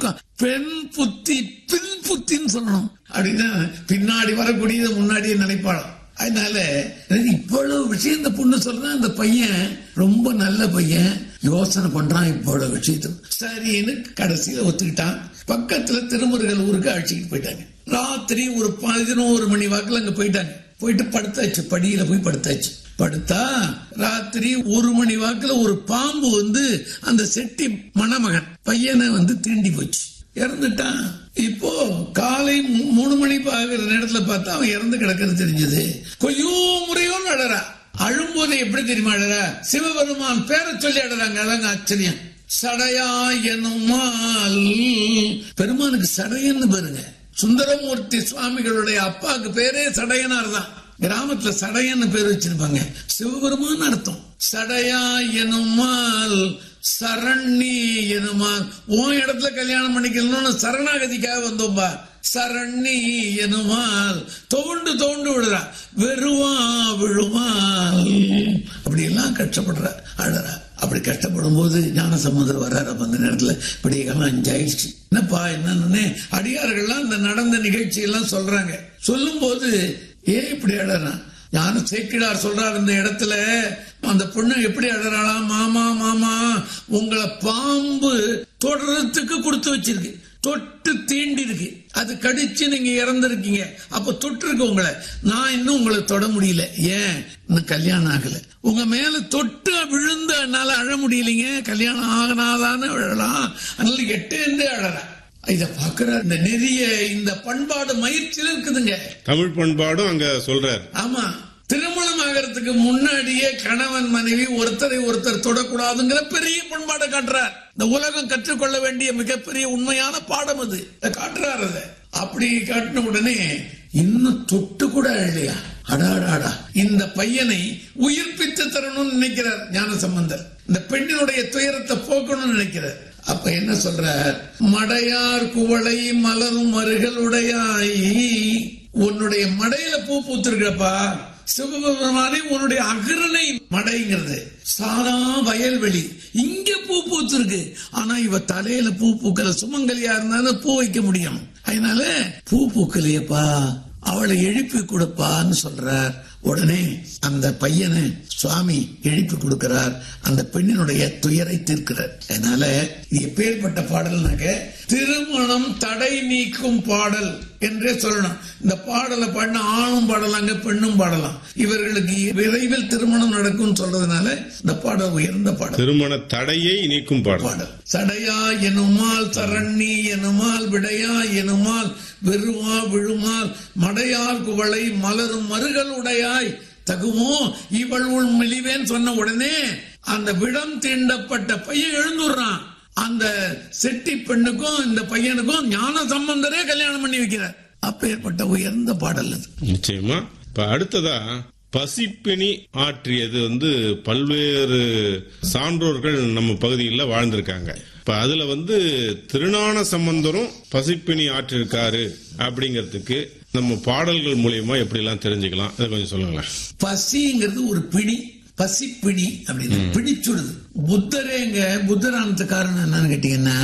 இருக்கும் பெண் புத்தி பின் புத்தின்னு சொல்லணும் அப்படின்னா பின்னாடி வரக்கூடியது முன்னாடியே நினைப்பாளாம் அதனால எனக்கு இவ்வளவு விஷயம் இந்த பொண்ணு சொல்றேன் அந்த பையன் ரொம்ப நல்ல பையன் யோசனை பண்றான் இவ்வளவு விஷயத்துக்கு சரின்னு கடைசியில ஒத்துக்கிட்டான் பக்கத்துல திருமுருகல் ஊருக்கு அழைச்சிட்டு போயிட்டாங்க ராத்திரி ஒரு பதினோரு மணி வாக்குல அங்க போயிட்டாங்க போயிட்டு படுத்தாச்சு படியில போய் படுத்தாச்சு படுத்தா ராத்திரி ஒரு மணி வாக்குல ஒரு பாம்பு வந்து அந்த செட்டி மணமகன் பையனை வந்து தீண்டி போச்சு இறந்துட்டான் இப்போ காலை மூ- மூணு மணி ஆகிற நேரத்துல பார்த்தா அவன் இறந்து கிடக்கிறது தெரிஞ்சது கொய்யோ முறையோ அழறா அழும்போது எப்படி தெரியுமா அழறா சிவபெருமான் பேரை சொல்லி அழறாங்க அதாங்க ஆச்சரியம் சடையா எனுமால் பெருமானுக்கு சடையன்னு பாருங்க சுந்தரமூர்த்தி சுவாமிகளுடைய அப்பாவுக்கு பேரே சடையனார் தான் கிராமத்துல சடையன்னு பேர் வச்சிருப்பாங்க சிவபெருமான் அர்த்தம் சடையா எனுமால் சரண்ணி எனுமால் உன் இடத்துல கல்யாணம் பண்ணிக்கணும்னு சரணாகதிக்காக வந்தோம்பா சரண்ணி எனுமால் தோண்டு தோண்டு விடுறா வெறுவா விழுமால் அப்படி எல்லாம் கஷ்டப்படுற அழறா அப்படி கஷ்டப்படும் போது ஞான சமுதிரம் வர்றாரு அப்ப அந்த நேரத்துல விடியகாலம் அஞ்சாயிடுச்சு என்னப்பா என்னன்னு அடியார்கள்லாம் இந்த நடந்த நிகழ்ச்சி எல்லாம் சொல்றாங்க சொல்லும் போது ஏன் இப்படி அழறான் ஞான சேக்கிடார் சொல்றார் இந்த இடத்துல அந்த பொண்ணு எப்படி அழறாளாம் மாமா மாமா உங்களை பாம்பு தொடர்றதுக்கு கொடுத்து வச்சிருக்கு தொட்டு தீண்டி இருக்கு அது கடிச்சு நீங்க இறந்திருக்கீங்க அப்ப தொட்டு இருக்கு உங்களை நான் இன்னும் உங்களை தொட முடியல ஏன் இன்னும் கல்யாணம் ஆகல உங்க மேல தொட்டு விழுந்து என்னால அழ முடியலைங்க கல்யாணம் ஆகனாதான்னு அழலாம் அதனால எட்டேந்தே அழறேன் இத பாக்குற இந்த நெறிய இந்த பண்பாடு மயிற்சியில் இருக்குதுங்க தமிழ் பண்பாடும் அங்க சொல்றார் ஆமா திருமணம் ஆகிறதுக்கு முன்னாடியே கணவன் மனைவி ஒருத்தரை ஒருத்தர் தொடக்கூடாதுங்கிற பெரிய பண்பாடை காட்டுறார் இந்த உலகம் கற்றுக்கொள்ள வேண்டிய மிகப்பெரிய உண்மையான பாடம் அது இதை காட்டுறார் அதை அப்படி காட்டின உடனே இன்னும் தொட்டு கூட இல்லையா அடாடாடா இந்த பையனை உயிர்ப்பித்து தரணும்னு நினைக்கிறார் ஞான சம்பந்தர் இந்த பெண்ணினுடைய துயரத்தை போக்கணும்னு நினைக்கிறார் அப்ப என்ன சொல்றார் மடையார் குவளை மலரும் மருகளுடையாய் உன்னுடைய மடையில பூ பூத்திருக்கப்பா சிவபெருமானே உன்னுடைய அகரனை மடைங்கிறது சாதா வயல்வெளி இங்க பூ பூத்திருக்கு ஆனா இவ தலையில பூ பூக்கல சுமங்கலியா இருந்தாலும் பூ வைக்க முடியும் அதனால பூ பூக்கலையப்பா அவளை எழுப்பி கொடுப்பான்னு சொல்றார் உடனே அந்த பையனை சுவாமி எழுப்பி கொடுக்கிறார் அந்த பெண்ணினுடைய துயரை தீர்க்கிறார் அதனால இது எப்பேற்பட்ட பாடல்னாக்க திருமணம் தடை நீக்கும் பாடல் என்றே சொல்லணும் இந்த பாடலை பாடின ஆணும் பாடலாங்க பெண்ணும் பாடலாம் இவர்களுக்கு விரைவில் திருமணம் நடக்கும் சொல்றதுனால இந்த பாடல் உயர்ந்த பாடல் திருமண தடையை நீக்கும் பாடல் பாடல் சடையா எனுமால் சரண்ணி எனுமால் விடையா எனுமால் வெறுவா விழுமால் மடையார் குவளை மலரும் மருகள் உடையாய் தகுமோ இவள் உள் மெலிவேன் சொன்ன உடனே அந்த விடம் தீண்டப்பட்ட பையன் எழுந்துடுறான் அந்த செட்டி பெண்ணுக்கும் இந்த பையனுக்கும் ஞான சம்பந்தரே கல்யாணம் பண்ணி வைக்கிறார் அப்பேற்பட்ட உயர்ந்த பாடல் அது நிச்சயமா இப்ப அடுத்ததா பசிப்பிணி ஆற்றியது வந்து பல்வேறு சான்றோர்கள் நம்ம பகுதியில் வாழ்ந்திருக்காங்க இப்ப அதுல வந்து திருஞான சம்பந்தரும் பசிப்பிணி ஆற்றிருக்காரு அப்படிங்கிறதுக்கு நம்ம பாடல்கள் மூலியமா எப்படி எல்லாம் தெரிஞ்சுக்கலாம் அதை கொஞ்சம் சொல்லுங்களேன் பசிங்கிறது ஒரு பிடி பசி பிடி அப்படின்னு பிடிச்சுடுது புத்தரேங்க புத்தரானது காரணம் என்னன்னு கேட்டீங்கன்னா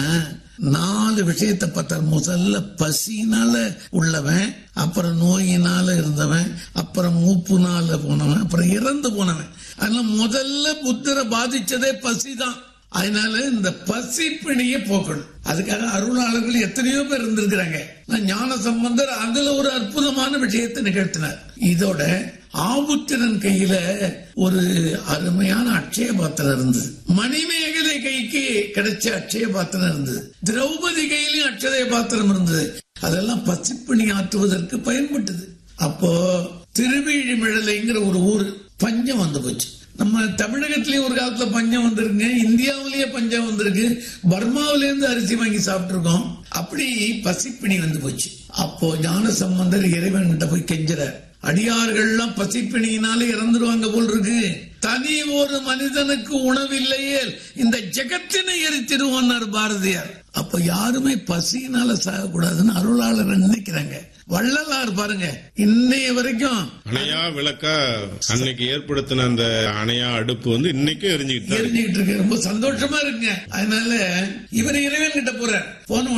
நாலு விஷயத்தை பார்த்தார் முதல்ல பசினால உள்ளவன் அப்புறம் நோயினால இருந்தவன் அப்புறம் மூப்புனால போனவன் அப்புறம் இறந்து போனவன் அதனால முதல்ல புத்தரை பாதிச்சதே பசிதான் அதனால இந்த பசி பிணியை போக்கணும் அதுக்காக அருளாளர்கள் எத்தனையோ பேர் இருந்திருக்கிறாங்க நான் ஞான சம்பந்தர் அதுல ஒரு அற்புதமான விஷயத்தை நிகழ்த்தினார் இதோட ஆபுத்திரன் கையில ஒரு அருமையான அட்சய பாத்திரம் இருந்தது மணிமேகலை கைக்கு கிடைச்ச அட்சய பாத்திரம் இருந்தது திரௌபதி கையிலும் அட்சய பாத்திரம் இருந்தது அதெல்லாம் பசிப்பிணி ஆற்றுவதற்கு பயன்பட்டது அப்போ திருவிழிமிழலைங்கிற ஒரு ஊர் பஞ்சம் வந்து போச்சு நம்ம தமிழகத்திலயும் ஒரு காலத்துல பஞ்சம் வந்திருக்குங்க இந்தியாவிலேயே பஞ்சம் வந்திருக்கு பர்மாவில இருந்து அரிசி வாங்கி சாப்பிட்டுருக்கோம் அப்படி பசிப்பிணி வந்து போச்சு அப்போ ஞான சம்பந்தர் இறைவன் கிட்ட போய் கெஞ்சுறார் அடியார்கள்லாம் பசிப்பிணியினால இறந்துருவாங்க போல் இருக்கு தனி ஒரு மனிதனுக்கு உணவில்லையே இந்த ஜெகத்தினை எரித்திருவார் பாரதியார் அப்ப யாருமே பசியினால சாகக்கூடாதுன்னு அருளாளர் நினைக்கிறாங்க வள்ளலார் பாருங்க இன்னைய வரைக்கும் அணையா விளக்கா அன்னைக்கு ஏற்படுத்தின அந்த அணையா அடுப்பு வந்து இன்னைக்கும் எரிஞ்சுக்கிட்டு தான் இருக்கு. எரிஞ்சுக்கிட்டு இருக்கு ரொம்ப சந்தோஷமா இருக்குங்க அதனால இவர் இறைவன் கிட்ட போறார் போன